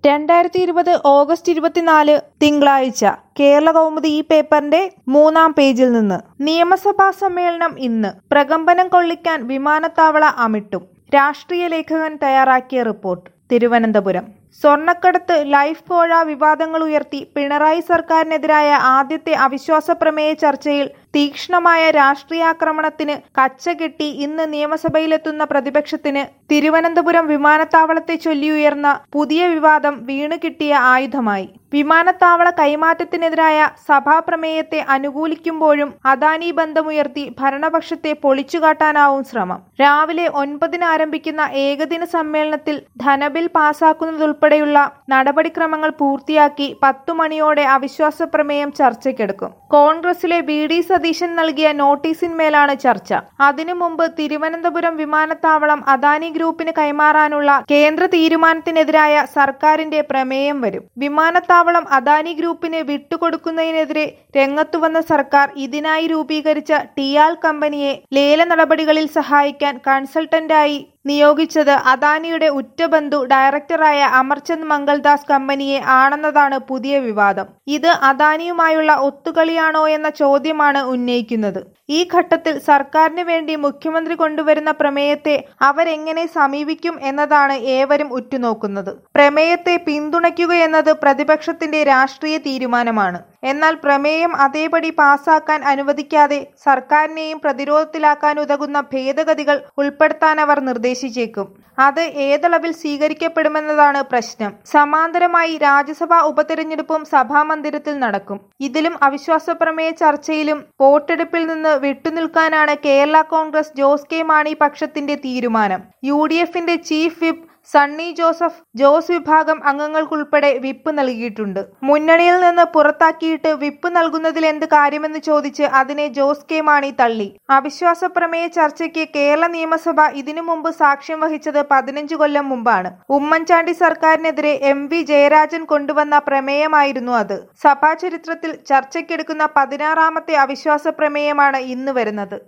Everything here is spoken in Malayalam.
രണ്ടായിരത്തി ഇരുപത് ഓഗസ്റ്റ് ഇരുപത്തിനാല് തിങ്കളാഴ്ച കേരള കൗമുദി ഈ പേപ്പറിന്റെ മൂന്നാം പേജിൽ നിന്ന് നിയമസഭാ സമ്മേളനം ഇന്ന് പ്രകമ്പനം കൊള്ളിക്കാൻ വിമാനത്താവള അമിട്ടും രാഷ്ട്രീയ ലേഖകൻ തയ്യാറാക്കിയ റിപ്പോർട്ട് തിരുവനന്തപുരം സ്വർണ്ണക്കടത്ത് ലൈഫ് കോഴ വിവാദങ്ങൾ ഉയർത്തി പിണറായി സർക്കാരിനെതിരായ ആദ്യത്തെ അവിശ്വാസ പ്രമേയ ചർച്ചയിൽ തീക്ഷ്ണമായ രാഷ്ട്രീയാക്രമണത്തിന് കച്ചകെട്ടി ഇന്ന് നിയമസഭയിലെത്തുന്ന പ്രതിപക്ഷത്തിന് തിരുവനന്തപുരം വിമാനത്താവളത്തെ ചൊല്ലിയുയർന്ന പുതിയ വിവാദം വീണു കിട്ടിയ ആയുധമായി വിമാനത്താവള കൈമാറ്റത്തിനെതിരായ സഭാപ്രമേയത്തെ അനുകൂലിക്കുമ്പോഴും അദാനി ബന്ധമുയർത്തി ഭരണപക്ഷത്തെ പൊളിച്ചുകാട്ടാനാവും ശ്രമം രാവിലെ ഒൻപതിന് ആരംഭിക്കുന്ന ഏകദിന സമ്മേളനത്തിൽ ധനബിൽ പാസാക്കുന്നതുൾപ്പെടെയുള്ള നടപടിക്രമങ്ങൾ പൂർത്തിയാക്കി പത്തു മണിയോടെ അവിശ്വാസ പ്രമേയം ചർച്ചയ്ക്കെടുക്കും കോൺഗ്രസിലെ വി ഡി സതീശൻ നൽകിയ നോട്ടീസിന്മേലാണ് ചർച്ച അതിനു മുമ്പ് തിരുവനന്തപുരം വിമാനത്താവളം അദാനി ഗ്രൂപ്പിന് കൈമാറാനുള്ള കേന്ദ്ര തീരുമാനത്തിനെതിരായ സർക്കാരിന്റെ പ്രമേയം വരും വിമാനത്താവളം അദാനി ഗ്രൂപ്പിന് വിട്ടുകൊടുക്കുന്നതിനെതിരെ രംഗത്തുവന്ന സർക്കാർ ഇതിനായി രൂപീകരിച്ച ടിയാൽ കമ്പനിയെ ലേല നടപടികളിൽ സഹായിക്കാൻ കൺസൾട്ടന്റായി നിയോഗിച്ചത് അദാനിയുടെ ഉറ്റബന്ധു ഡയറക്ടറായ അമർചന്ദ് മംഗൾദാസ് കമ്പനിയെ ആണെന്നതാണ് പുതിയ വിവാദം ഇത് അദാനിയുമായുള്ള ഒത്തുകളിയാണോ എന്ന ചോദ്യമാണ് ഉന്നയിക്കുന്നത് ഈ ഘട്ടത്തിൽ സർക്കാരിന് വേണ്ടി മുഖ്യമന്ത്രി കൊണ്ടുവരുന്ന പ്രമേയത്തെ അവരെങ്ങനെ സമീപിക്കും എന്നതാണ് ഏവരും ഉറ്റുനോക്കുന്നത് പ്രമേയത്തെ പിന്തുണയ്ക്കുകയെന്നത് പ്രതിപക്ഷത്തിന്റെ രാഷ്ട്രീയ തീരുമാനമാണ് എന്നാൽ പ്രമേയം അതേപടി പാസാക്കാൻ അനുവദിക്കാതെ സർക്കാരിനെയും പ്രതിരോധത്തിലാക്കാൻ ഉതകുന്ന ഭേദഗതികൾ ഉൾപ്പെടുത്താൻ അവർ നിർദ്ദേശിച്ചേക്കും അത് ഏതളവിൽ സ്വീകരിക്കപ്പെടുമെന്നതാണ് പ്രശ്നം സമാന്തരമായി രാജ്യസഭാ ഉപതെരഞ്ഞെടുപ്പും സഭാമന്ദിരത്തിൽ നടക്കും ഇതിലും അവിശ്വാസ പ്രമേയ ചർച്ചയിലും വോട്ടെടുപ്പിൽ നിന്ന് വിട്ടുനിൽക്കാനാണ് കേരള കോൺഗ്രസ് ജോസ് കെ മാണി പക്ഷത്തിന്റെ തീരുമാനം യു ഡി എഫിന്റെ ചീഫ് വിപ്പ് സണ്ണി ജോസഫ് ജോസ് വിഭാഗം അംഗങ്ങൾക്കുൾപ്പെടെ വിപ്പ് നൽകിയിട്ടുണ്ട് മുന്നണിയിൽ നിന്ന് പുറത്താക്കിയിട്ട് വിപ്പ് നൽകുന്നതിൽ എന്ത് കാര്യമെന്ന് ചോദിച്ച് അതിനെ ജോസ് കെ മാണി തള്ളി അവിശ്വാസ പ്രമേയ ചർച്ചയ്ക്ക് കേരള നിയമസഭ ഇതിനു മുമ്പ് സാക്ഷ്യം വഹിച്ചത് പതിനഞ്ചു കൊല്ലം മുമ്പാണ് ഉമ്മൻചാണ്ടി സർക്കാരിനെതിരെ എം വി ജയരാജൻ കൊണ്ടുവന്ന പ്രമേയമായിരുന്നു അത് സഭാ ചരിത്രത്തിൽ ചർച്ചയ്ക്കെടുക്കുന്ന പതിനാറാമത്തെ അവിശ്വാസ പ്രമേയമാണ് ഇന്ന് വരുന്നത്